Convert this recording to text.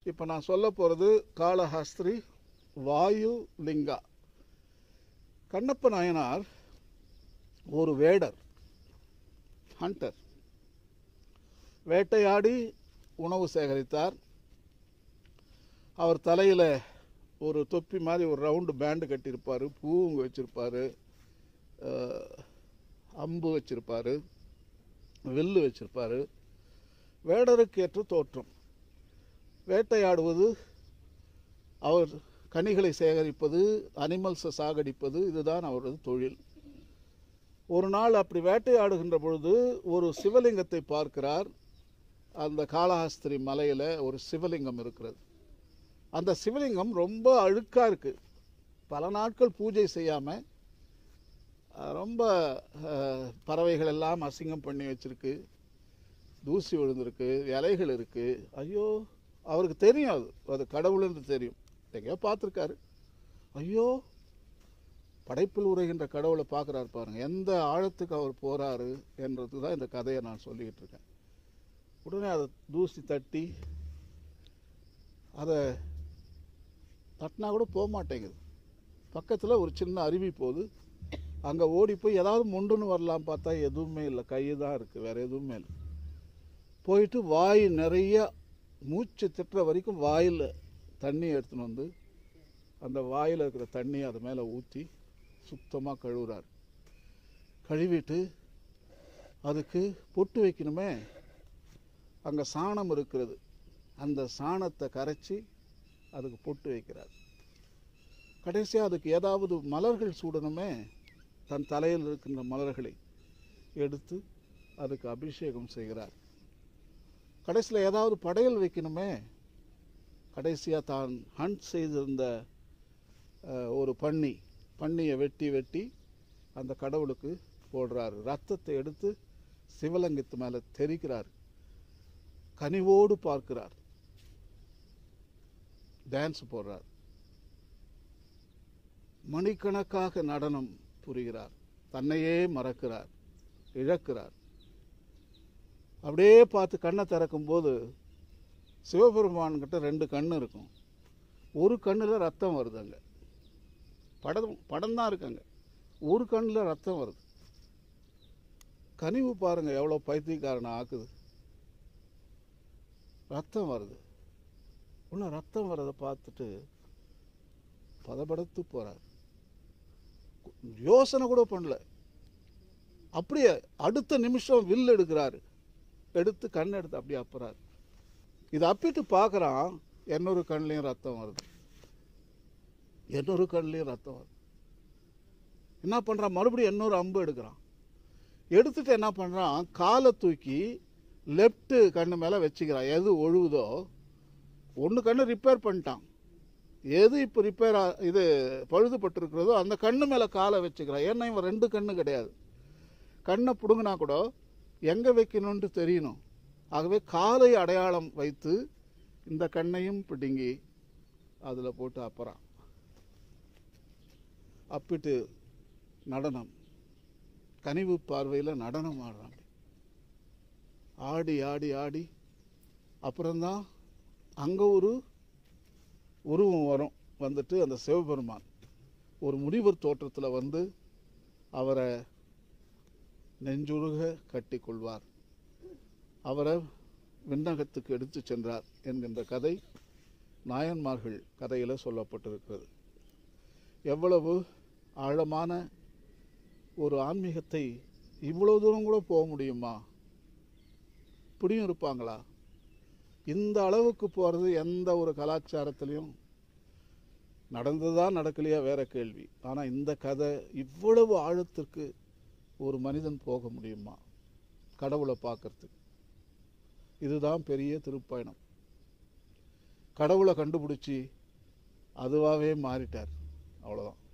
இப்போ நான் சொல்ல போகிறது காளஹஸ்திரி வாயு லிங்கா கண்ணப்ப நாயனார் ஒரு வேடர் ஹண்டர் வேட்டையாடி உணவு சேகரித்தார் அவர் தலையில் ஒரு தொப்பி மாதிரி ஒரு ரவுண்டு பேண்டு கட்டியிருப்பார் பூவுங்க வச்சுருப்பார் அம்பு வச்சுருப்பார் வில்லு வச்சுருப்பார் வேடருக்கு ஏற்ற தோற்றம் வேட்டையாடுவது அவர் கனிகளை சேகரிப்பது அனிமல்ஸை சாகடிப்பது இதுதான் அவரது தொழில் ஒரு நாள் அப்படி வேட்டையாடுகின்ற பொழுது ஒரு சிவலிங்கத்தை பார்க்கிறார் அந்த காளஹஸ்திரி மலையில் ஒரு சிவலிங்கம் இருக்கிறது அந்த சிவலிங்கம் ரொம்ப அழுக்காக இருக்குது பல நாட்கள் பூஜை செய்யாமல் ரொம்ப அஹ், பறவைகள் எல்லாம் அசிங்கம் பண்ணி வச்சிருக்கு தூசி விழுந்திருக்கு இலைகள் இருக்குது ஐயோ அவருக்கு தெரியும் அது அது கடவுள்னு தெரியும் எங்கேயோ பார்த்துருக்காரு ஐயோ படைப்பில் உரைகின்ற கடவுளை பார்க்குறாரு பாருங்க எந்த ஆழத்துக்கு அவர் போறாரு என்றது தான் இந்த கதையை நான் சொல்லிக்கிட்டு இருக்கேன் உடனே அதை தூசி தட்டி அதை தட்டினா கூட போக மாட்டேங்குது பக்கத்தில் ஒரு சின்ன அருவி போகுது அங்கே ஓடி போய் ஏதாவது முண்டுன்னு வரலாம் பார்த்தா எதுவுமே இல்லை கை தான் இருக்குது வேற எதுவுமே இல்லை போயிட்டு வாய் நிறைய மூச்சு திட்டுற வரைக்கும் வாயில் தண்ணி எடுத்துன்னு வந்து அந்த வாயில் இருக்கிற தண்ணி அது மேலே ஊற்றி சுத்தமாக கழுவுறார் கழுவிட்டு அதுக்கு பொட்டு வைக்கணுமே அங்கே சாணம் இருக்கிறது அந்த சாணத்தை கரைச்சி அதுக்கு பொட்டு வைக்கிறார் கடைசியாக அதுக்கு ஏதாவது மலர்கள் சூடணுமே தன் தலையில் இருக்கின்ற மலர்களை எடுத்து அதுக்கு அபிஷேகம் செய்கிறார் கடைசியில் ஏதாவது படையல் வைக்கணுமே கடைசியாக தான் ஹண்ட் செய்திருந்த அஹ், ஒரு பன்னி பன்னியை வெட்டி வெட்டி அந்த கடவுளுக்கு போடுறாரு ரத்தத்தை எடுத்து சிவலிங்கத்து மேலே தெரிக்கிறார் கனிவோடு பார்க்கிறார் டான்ஸ் போடுறார் மணிக்கணக்காக நடனம் புரிகிறார் தன்னையே மறக்கிறார் இழக்கிறார் அப்படியே பார்த்து கண்ணை திறக்கும்போது சிவபெருமான் கிட்ட ரெண்டு கண்ணு இருக்கும் ஒரு கண்ணில் ரத்தம் வருது அங்கே படம் படம் தான் இருக்காங்க ஒரு கண்ணில் ரத்தம் வருது கனிவு பாருங்க எவ்வளோ பைத்தியக்காரனை ஆக்குது ரத்தம் வருது இன்னும் ரத்தம் வரதை பார்த்துட்டு பதபடத்து போறார் யோசனை கூட பண்ணல அப்படியே அடுத்த நிமிஷம் வில் எடுக்கிறாரு எடுத்து கண் எடுத்து அப்படியே அப்புறாரு இதை அப்பிட்டு பார்க்குறான் இன்னொரு கண்லேயும் ரத்தம் வருது இன்னொரு கண்லேயும் ரத்தம் வருது என்ன பண்ணுறான் மறுபடியும் இன்னொரு அம்பு எடுக்கிறான் எடுத்துட்டு என்ன பண்ணுறான் காலை தூக்கி லெஃப்ட் கண்ணு மேலே வச்சுக்கிறான் எது ஒழுகுதோ ஒன்று கண்ணு ரிப்பேர் பண்ணிட்டான் எது இப்போ ரிப்பேர் இது பழுதுபட்டிருக்கிறதோ அந்த கண்ணு மேலே காலை வச்சுக்கிறான் ஏன்னா இவன் ரெண்டு கண்ணு கிடையாது கண்ணை பிடுங்கினா கூட எங்கே வைக்கணும்னு தெரியணும் ஆகவே காலை அடையாளம் வைத்து இந்த கண்ணையும் பிடுங்கி அதில் போட்டு அப்புறம் அப்பிட்டு நடனம் கனிவு பார்வையில் நடனம் ஆடுறான் ஆடி ஆடி ஆடி அப்புறம்தான் அங்கே ஒரு உருவம் வரும் வந்துட்டு அந்த சிவபெருமான் ஒரு முனிவர் தோற்றத்தில் வந்து அவரை நெஞ்சுருக கட்டி கொள்வார் அவரை விண்ணகத்துக்கு எடுத்து சென்றார் என்கின்ற கதை நாயன்மார்கள் கதையில் சொல்லப்பட்டிருக்கிறது எவ்வளவு ஆழமான ஒரு ஆன்மீகத்தை இவ்வளவு தூரம் கூட போக முடியுமா இப்படியும் இருப்பாங்களா இந்த அளவுக்கு போகிறது எந்த ஒரு கலாச்சாரத்திலையும் நடந்ததா நடக்கலையா வேற கேள்வி ஆனால் இந்த கதை இவ்வளவு ஆழத்திற்கு ஒரு மனிதன் போக முடியுமா கடவுளை பார்க்கறதுக்கு இதுதான் பெரிய திருப்பயணம் கடவுளை கண்டுபிடிச்சி அதுவாகவே மாறிட்டார் அவ்வளோதான்